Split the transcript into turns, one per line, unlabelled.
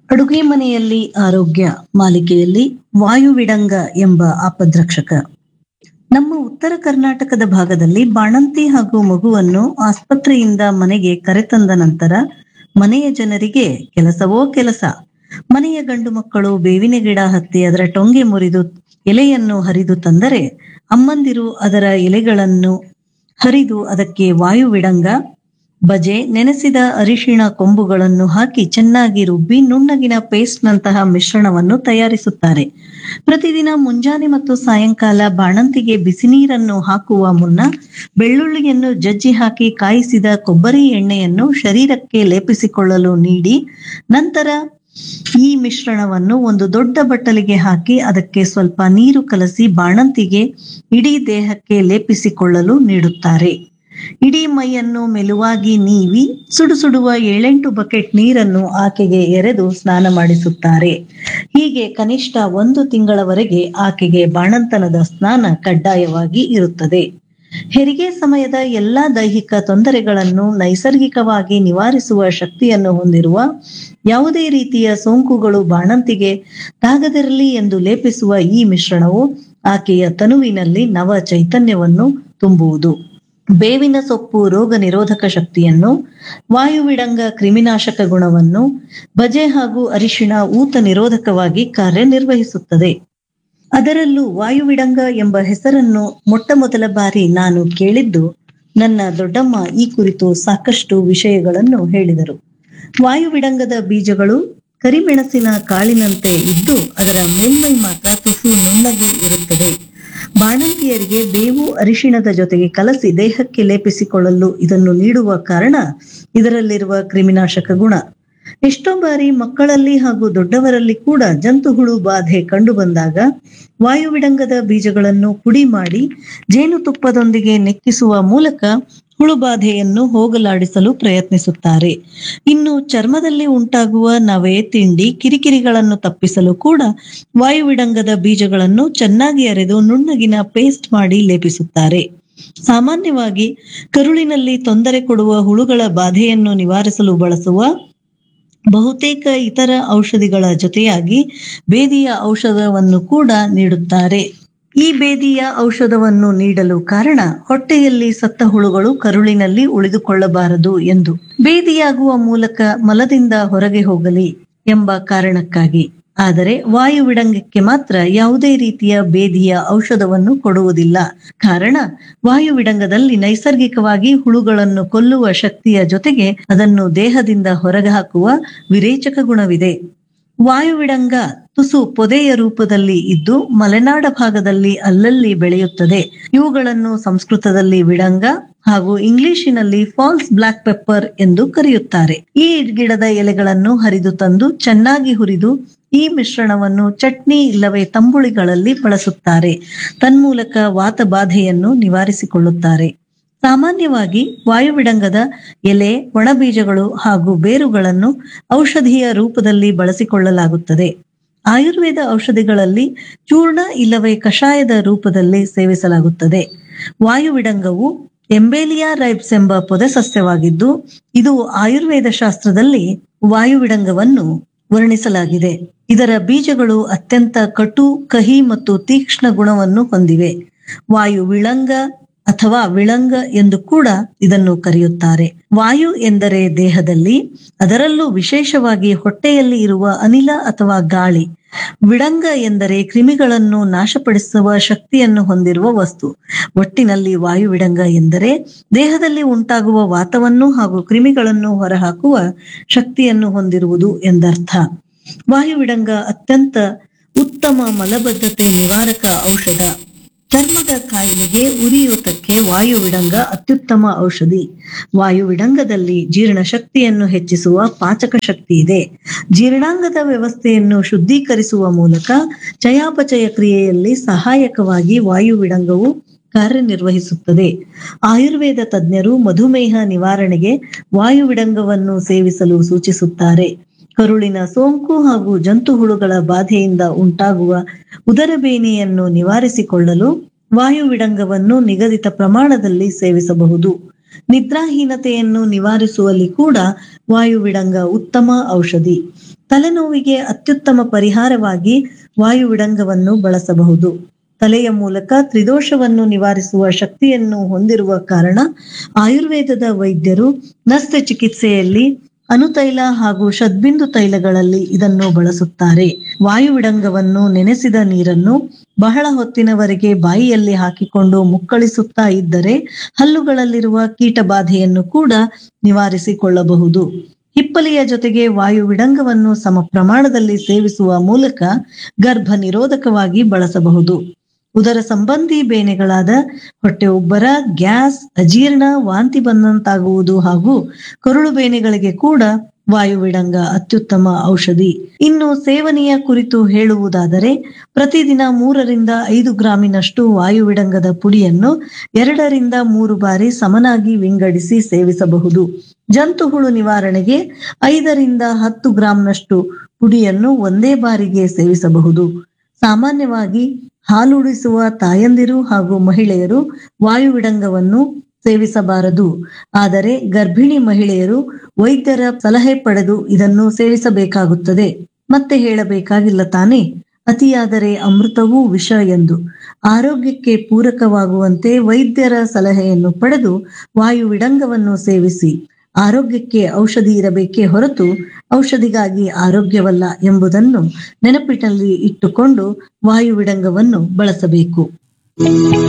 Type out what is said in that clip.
ಅಡುಗೆ ಮನೆಯಲ್ಲಿ ಆರೋಗ್ಯ ಮಾಲಿಕೆಯಲ್ಲಿ ವಾಯುವಿಡಂಗ ಎಂಬ ಆಪದ್ರಕ್ಷಕ ನಮ್ಮ ಉತ್ತರ ಕರ್ನಾಟಕದ ಭಾಗದಲ್ಲಿ ಬಾಣಂತಿ ಹಾಗೂ ಮಗುವನ್ನು ಆಸ್ಪತ್ರೆಯಿಂದ ಮನೆಗೆ ಕರೆತಂದ ನಂತರ ಮನೆಯ ಜನರಿಗೆ ಕೆಲಸವೋ ಕೆಲಸ ಮನೆಯ ಗಂಡು ಮಕ್ಕಳು ಬೇವಿನ ಗಿಡ ಹತ್ತಿ ಅದರ ಟೊಂಗೆ ಮುರಿದು ಎಲೆಯನ್ನು ಹರಿದು ತಂದರೆ ಅಮ್ಮಂದಿರು ಅದರ ಎಲೆಗಳನ್ನು ಹರಿದು ಅದಕ್ಕೆ ವಾಯುವಿಡಂಗ ಬಜೆ ನೆನೆಸಿದ ಅರಿಶಿಣ ಕೊಂಬುಗಳನ್ನು ಹಾಕಿ ಚೆನ್ನಾಗಿ ರುಬ್ಬಿ ನುಣ್ಣಗಿನ ಪೇಸ್ಟ್ ನಂತಹ ಮಿಶ್ರಣವನ್ನು ತಯಾರಿಸುತ್ತಾರೆ ಪ್ರತಿದಿನ ಮುಂಜಾನೆ ಮತ್ತು ಸಾಯಂಕಾಲ ಬಾಣಂತಿಗೆ ಬಿಸಿ ನೀರನ್ನು ಹಾಕುವ ಮುನ್ನ ಬೆಳ್ಳುಳ್ಳಿಯನ್ನು ಜಜ್ಜಿ ಹಾಕಿ ಕಾಯಿಸಿದ ಕೊಬ್ಬರಿ ಎಣ್ಣೆಯನ್ನು ಶರೀರಕ್ಕೆ ಲೇಪಿಸಿಕೊಳ್ಳಲು ನೀಡಿ ನಂತರ ಈ ಮಿಶ್ರಣವನ್ನು ಒಂದು ದೊಡ್ಡ ಬಟ್ಟಲಿಗೆ ಹಾಕಿ ಅದಕ್ಕೆ ಸ್ವಲ್ಪ ನೀರು ಕಲಸಿ ಬಾಣಂತಿಗೆ ಇಡೀ ದೇಹಕ್ಕೆ ಲೇಪಿಸಿಕೊಳ್ಳಲು ನೀಡುತ್ತಾರೆ ಇಡೀ ಮೈಯನ್ನು ಮೆಲುವಾಗಿ ನೀವಿ ಸುಡು ಸುಡುವ ಏಳೆಂಟು ಬಕೆಟ್ ನೀರನ್ನು ಆಕೆಗೆ ಎರೆದು ಸ್ನಾನ ಮಾಡಿಸುತ್ತಾರೆ ಹೀಗೆ ಕನಿಷ್ಠ ಒಂದು ತಿಂಗಳವರೆಗೆ ಆಕೆಗೆ ಬಾಣಂತನದ ಸ್ನಾನ ಕಡ್ಡಾಯವಾಗಿ ಇರುತ್ತದೆ ಹೆರಿಗೆ ಸಮಯದ ಎಲ್ಲಾ ದೈಹಿಕ ತೊಂದರೆಗಳನ್ನು ನೈಸರ್ಗಿಕವಾಗಿ ನಿವಾರಿಸುವ ಶಕ್ತಿಯನ್ನು ಹೊಂದಿರುವ ಯಾವುದೇ ರೀತಿಯ ಸೋಂಕುಗಳು ಬಾಣಂತಿಗೆ ತಾಗದಿರಲಿ ಎಂದು ಲೇಪಿಸುವ ಈ ಮಿಶ್ರಣವು ಆಕೆಯ ತನುವಿನಲ್ಲಿ ನವ ಚೈತನ್ಯವನ್ನು ತುಂಬುವುದು ಬೇವಿನ ಸೊಪ್ಪು ರೋಗ ನಿರೋಧಕ ಶಕ್ತಿಯನ್ನು ವಾಯುವಿಡಂಗ ಕ್ರಿಮಿನಾಶಕ ಗುಣವನ್ನು ಬಜೆ ಹಾಗೂ ಅರಿಶಿಣ ಊತ ನಿರೋಧಕವಾಗಿ ಕಾರ್ಯನಿರ್ವಹಿಸುತ್ತದೆ ಅದರಲ್ಲೂ ವಾಯುವಿಡಂಗ ಎಂಬ ಹೆಸರನ್ನು ಮೊಟ್ಟ ಮೊದಲ ಬಾರಿ ನಾನು ಕೇಳಿದ್ದು ನನ್ನ ದೊಡ್ಡಮ್ಮ ಈ ಕುರಿತು ಸಾಕಷ್ಟು ವಿಷಯಗಳನ್ನು ಹೇಳಿದರು ವಾಯುವಿಡಂಗದ ಬೀಜಗಳು ಕರಿಮೆಣಸಿನ ಕಾಳಿನಂತೆ ಇದ್ದು ಅದರ ಮೇಲ್ಮೈ ಮಾತ್ರ ತುಸು ನುಣ್ಣಗೆ ಇರುತ್ತದೆ ಬಾಣಂತಿಯರಿಗೆ ಬೇವು ಅರಿಶಿಣದ ಜೊತೆಗೆ ಕಲಸಿ ದೇಹಕ್ಕೆ ಲೇಪಿಸಿಕೊಳ್ಳಲು ಇದನ್ನು ನೀಡುವ ಕಾರಣ ಇದರಲ್ಲಿರುವ ಕ್ರಿಮಿನಾಶಕ ಗುಣ ಎಷ್ಟೋ ಬಾರಿ ಮಕ್ಕಳಲ್ಲಿ ಹಾಗೂ ದೊಡ್ಡವರಲ್ಲಿ ಕೂಡ ಜಂತುಹುಳು ಬಾಧೆ ಕಂಡು ಬಂದಾಗ ವಾಯುವಿಡಂಗದ ಬೀಜಗಳನ್ನು ಪುಡಿ ಮಾಡಿ ಜೇನುತುಪ್ಪದೊಂದಿಗೆ ನೆಕ್ಕಿಸುವ ಮೂಲಕ ಹುಳುಬಾಧೆಯನ್ನು ಹೋಗಲಾಡಿಸಲು ಪ್ರಯತ್ನಿಸುತ್ತಾರೆ ಇನ್ನು ಚರ್ಮದಲ್ಲಿ ಉಂಟಾಗುವ ನವೆ ತಿಂಡಿ ಕಿರಿಕಿರಿಗಳನ್ನು ತಪ್ಪಿಸಲು ಕೂಡ ವಾಯುವಿಡಂಗದ ಬೀಜಗಳನ್ನು ಚೆನ್ನಾಗಿ ಅರೆದು ನುಣ್ಣಗಿನ ಪೇಸ್ಟ್ ಮಾಡಿ ಲೇಪಿಸುತ್ತಾರೆ ಸಾಮಾನ್ಯವಾಗಿ ಕರುಳಿನಲ್ಲಿ ತೊಂದರೆ ಕೊಡುವ ಹುಳುಗಳ ಬಾಧೆಯನ್ನು ನಿವಾರಿಸಲು ಬಳಸುವ ಬಹುತೇಕ ಇತರ ಔಷಧಿಗಳ ಜೊತೆಯಾಗಿ ಬೇದಿಯ ಔಷಧವನ್ನು ಕೂಡ ನೀಡುತ್ತಾರೆ ಈ ಬೇದಿಯ ಔಷಧವನ್ನು ನೀಡಲು ಕಾರಣ ಹೊಟ್ಟೆಯಲ್ಲಿ ಸತ್ತ ಹುಳುಗಳು ಕರುಳಿನಲ್ಲಿ ಉಳಿದುಕೊಳ್ಳಬಾರದು ಎಂದು ಬೇದಿಯಾಗುವ ಮೂಲಕ ಮಲದಿಂದ ಹೊರಗೆ ಹೋಗಲಿ ಎಂಬ ಕಾರಣಕ್ಕಾಗಿ ಆದರೆ ವಾಯುವಿಡಂಗಕ್ಕೆ ಮಾತ್ರ ಯಾವುದೇ ರೀತಿಯ ಬೇದಿಯ ಔಷಧವನ್ನು ಕೊಡುವುದಿಲ್ಲ ಕಾರಣ ವಾಯುವಿಡಂಗದಲ್ಲಿ ನೈಸರ್ಗಿಕವಾಗಿ ಹುಳುಗಳನ್ನು ಕೊಲ್ಲುವ ಶಕ್ತಿಯ ಜೊತೆಗೆ ಅದನ್ನು ದೇಹದಿಂದ ಹೊರಗೆ ಹಾಕುವ ವಿರೇಚಕ ಗುಣವಿದೆ ವಾಯುವಿಡಂಗ ತುಸು ಪೊದೆಯ ರೂಪದಲ್ಲಿ ಇದ್ದು ಮಲೆನಾಡ ಭಾಗದಲ್ಲಿ ಅಲ್ಲಲ್ಲಿ ಬೆಳೆಯುತ್ತದೆ ಇವುಗಳನ್ನು ಸಂಸ್ಕೃತದಲ್ಲಿ ವಿಡಂಗ ಹಾಗೂ ಇಂಗ್ಲಿಶಿನಲ್ಲಿ ಫಾಲ್ಸ್ ಬ್ಲಾಕ್ ಪೆಪ್ಪರ್ ಎಂದು ಕರೆಯುತ್ತಾರೆ ಈ ಗಿಡದ ಎಲೆಗಳನ್ನು ಹರಿದು ತಂದು ಚೆನ್ನಾಗಿ ಹುರಿದು ಈ ಮಿಶ್ರಣವನ್ನು ಚಟ್ನಿ ಇಲ್ಲವೇ ತಂಬುಳಿಗಳಲ್ಲಿ ಬಳಸುತ್ತಾರೆ ತನ್ಮೂಲಕ ವಾತ ಬಾಧೆಯನ್ನು ನಿವಾರಿಸಿಕೊಳ್ಳುತ್ತಾರೆ ಸಾಮಾನ್ಯವಾಗಿ ವಾಯುವಿಡಂಗದ ಎಲೆ ಒಣಬೀಜಗಳು ಹಾಗೂ ಬೇರುಗಳನ್ನು ಔಷಧಿಯ ರೂಪದಲ್ಲಿ ಬಳಸಿಕೊಳ್ಳಲಾಗುತ್ತದೆ ಆಯುರ್ವೇದ ಔಷಧಿಗಳಲ್ಲಿ ಚೂರ್ಣ ಇಲ್ಲವೇ ಕಷಾಯದ ರೂಪದಲ್ಲಿ ಸೇವಿಸಲಾಗುತ್ತದೆ ವಾಯುವಿಡಂಗವು ಎಂಬೇಲಿಯಾ ರೈಬ್ಸ್ ಎಂಬ ಪೊದೆ ಸಸ್ಯವಾಗಿದ್ದು ಇದು ಆಯುರ್ವೇದ ಶಾಸ್ತ್ರದಲ್ಲಿ ವಾಯುವಿಡಂಗವನ್ನು ವರ್ಣಿಸಲಾಗಿದೆ ಇದರ ಬೀಜಗಳು ಅತ್ಯಂತ ಕಟು ಕಹಿ ಮತ್ತು ತೀಕ್ಷ್ಣ ಗುಣವನ್ನು ಹೊಂದಿವೆ ವಾಯು ವಿಳಂಗ ಅಥವಾ ವಿಳಂಗ ಎಂದು ಕೂಡ ಇದನ್ನು ಕರೆಯುತ್ತಾರೆ ವಾಯು ಎಂದರೆ ದೇಹದಲ್ಲಿ ಅದರಲ್ಲೂ ವಿಶೇಷವಾಗಿ ಹೊಟ್ಟೆಯಲ್ಲಿ ಇರುವ ಅನಿಲ ಅಥವಾ ಗಾಳಿ ವಿಡಂಗ ಎಂದರೆ ಕ್ರಿಮಿಗಳನ್ನು ನಾಶಪಡಿಸುವ ಶಕ್ತಿಯನ್ನು ಹೊಂದಿರುವ ವಸ್ತು ಒಟ್ಟಿನಲ್ಲಿ ವಾಯುವಿಡಂಗ ಎಂದರೆ ದೇಹದಲ್ಲಿ ಉಂಟಾಗುವ ವಾತವನ್ನು ಹಾಗೂ ಕ್ರಿಮಿಗಳನ್ನು ಹೊರಹಾಕುವ ಶಕ್ತಿಯನ್ನು ಹೊಂದಿರುವುದು ಎಂದರ್ಥ ವಾಯುವಿಡಂಗ ಅತ್ಯಂತ ಉತ್ತಮ ಮಲಬದ್ಧತೆ ನಿವಾರಕ ಔಷಧ ಚರ್ಮದ ಕಾಯಿಲೆಗೆ ಉರಿಯೂತಕ್ಕೆ ವಾಯುವಿಡಂಗ ಅತ್ಯುತ್ತಮ ಔಷಧಿ ವಾಯುವಿಡಂಗದಲ್ಲಿ ಜೀರ್ಣಶಕ್ತಿಯನ್ನು ಹೆಚ್ಚಿಸುವ ಪಾಚಕ ಶಕ್ತಿ ಇದೆ ಜೀರ್ಣಾಂಗದ ವ್ಯವಸ್ಥೆಯನ್ನು ಶುದ್ಧೀಕರಿಸುವ ಮೂಲಕ ಚಯಾಪಚಯ ಕ್ರಿಯೆಯಲ್ಲಿ ಸಹಾಯಕವಾಗಿ ವಾಯುವಿಡಂಗವು ಕಾರ್ಯನಿರ್ವಹಿಸುತ್ತದೆ ಆಯುರ್ವೇದ ತಜ್ಞರು ಮಧುಮೇಹ ನಿವಾರಣೆಗೆ ವಾಯುವಿಡಂಗವನ್ನು ಸೇವಿಸಲು ಸೂಚಿಸುತ್ತಾರೆ ಕರುಳಿನ ಸೋಂಕು ಹಾಗೂ ಜಂತುಹುಳುಗಳ ಬಾಧೆಯಿಂದ ಉಂಟಾಗುವ ಉದರಬೇನೆಯನ್ನು ನಿವಾರಿಸಿಕೊಳ್ಳಲು ವಾಯುವಿಡಂಗವನ್ನು ನಿಗದಿತ ಪ್ರಮಾಣದಲ್ಲಿ ಸೇವಿಸಬಹುದು ನಿದ್ರಾಹೀನತೆಯನ್ನು ನಿವಾರಿಸುವಲ್ಲಿ ಕೂಡ ವಾಯುವಿಡಂಗ ಉತ್ತಮ ಔಷಧಿ ತಲೆನೋವಿಗೆ ಅತ್ಯುತ್ತಮ ಪರಿಹಾರವಾಗಿ ವಾಯುವಿಡಂಗವನ್ನು ಬಳಸಬಹುದು ತಲೆಯ ಮೂಲಕ ತ್ರಿದೋಷವನ್ನು ನಿವಾರಿಸುವ ಶಕ್ತಿಯನ್ನು ಹೊಂದಿರುವ ಕಾರಣ ಆಯುರ್ವೇದದ ವೈದ್ಯರು ನಸ್ತ ಚಿಕಿತ್ಸೆಯಲ್ಲಿ ಅನುತೈಲ ಹಾಗೂ ಷದ್ಬಿಂದು ತೈಲಗಳಲ್ಲಿ ಇದನ್ನು ಬಳಸುತ್ತಾರೆ ವಾಯುವಿಡಂಗವನ್ನು ನೆನೆಸಿದ ನೀರನ್ನು ಬಹಳ ಹೊತ್ತಿನವರೆಗೆ ಬಾಯಿಯಲ್ಲಿ ಹಾಕಿಕೊಂಡು ಮುಕ್ಕಳಿಸುತ್ತಾ ಇದ್ದರೆ ಹಲ್ಲುಗಳಲ್ಲಿರುವ ಕೀಟಬಾಧೆಯನ್ನು ಕೂಡ ನಿವಾರಿಸಿಕೊಳ್ಳಬಹುದು ಹಿಪ್ಪಲಿಯ ಜೊತೆಗೆ ವಾಯುವಿಡಂಗವನ್ನು ಸಮ ಪ್ರಮಾಣದಲ್ಲಿ ಸೇವಿಸುವ ಮೂಲಕ ಗರ್ಭ ನಿರೋಧಕವಾಗಿ ಬಳಸಬಹುದು ಉದರ ಸಂಬಂಧಿ ಬೇನೆಗಳಾದ ಹೊಟ್ಟೆ ಉಬ್ಬರ ಗ್ಯಾಸ್ ಅಜೀರ್ಣ ವಾಂತಿ ಬಂದಂತಾಗುವುದು ಹಾಗೂ ಕರುಳು ಬೇನೆಗಳಿಗೆ ಕೂಡ ವಾಯುವಿಡಂಗ ಅತ್ಯುತ್ತಮ ಔಷಧಿ ಇನ್ನು ಸೇವನೆಯ ಕುರಿತು ಹೇಳುವುದಾದರೆ ಪ್ರತಿದಿನ ಮೂರರಿಂದ ಐದು ಗ್ರಾಮಿನಷ್ಟು ವಾಯುವಿಡಂಗದ ಪುಡಿಯನ್ನು ಎರಡರಿಂದ ಮೂರು ಬಾರಿ ಸಮನಾಗಿ ವಿಂಗಡಿಸಿ ಸೇವಿಸಬಹುದು ಜಂತುಹುಳು ನಿವಾರಣೆಗೆ ಐದರಿಂದ ಹತ್ತು ಗ್ರಾಂನಷ್ಟು ಪುಡಿಯನ್ನು ಒಂದೇ ಬಾರಿಗೆ ಸೇವಿಸಬಹುದು ಸಾಮಾನ್ಯವಾಗಿ ಹಾಲುಡಿಸುವ ತಾಯಂದಿರು ಹಾಗೂ ಮಹಿಳೆಯರು ವಾಯುವಿಡಂಗವನ್ನು ಸೇವಿಸಬಾರದು ಆದರೆ ಗರ್ಭಿಣಿ ಮಹಿಳೆಯರು ವೈದ್ಯರ ಸಲಹೆ ಪಡೆದು ಇದನ್ನು ಸೇವಿಸಬೇಕಾಗುತ್ತದೆ ಮತ್ತೆ ಹೇಳಬೇಕಾಗಿಲ್ಲ ತಾನೇ ಅತಿಯಾದರೆ ಅಮೃತವೂ ವಿಷ ಎಂದು ಆರೋಗ್ಯಕ್ಕೆ ಪೂರಕವಾಗುವಂತೆ ವೈದ್ಯರ ಸಲಹೆಯನ್ನು ಪಡೆದು ವಾಯುವಿಡಂಗವನ್ನು ಸೇವಿಸಿ ಆರೋಗ್ಯಕ್ಕೆ ಔಷಧಿ ಇರಬೇಕೇ ಹೊರತು ಔಷಧಿಗಾಗಿ ಆರೋಗ್ಯವಲ್ಲ ಎಂಬುದನ್ನು ನೆನಪಿನಲ್ಲಿ ಇಟ್ಟುಕೊಂಡು ವಾಯುವಿಡಂಗವನ್ನು ಬಳಸಬೇಕು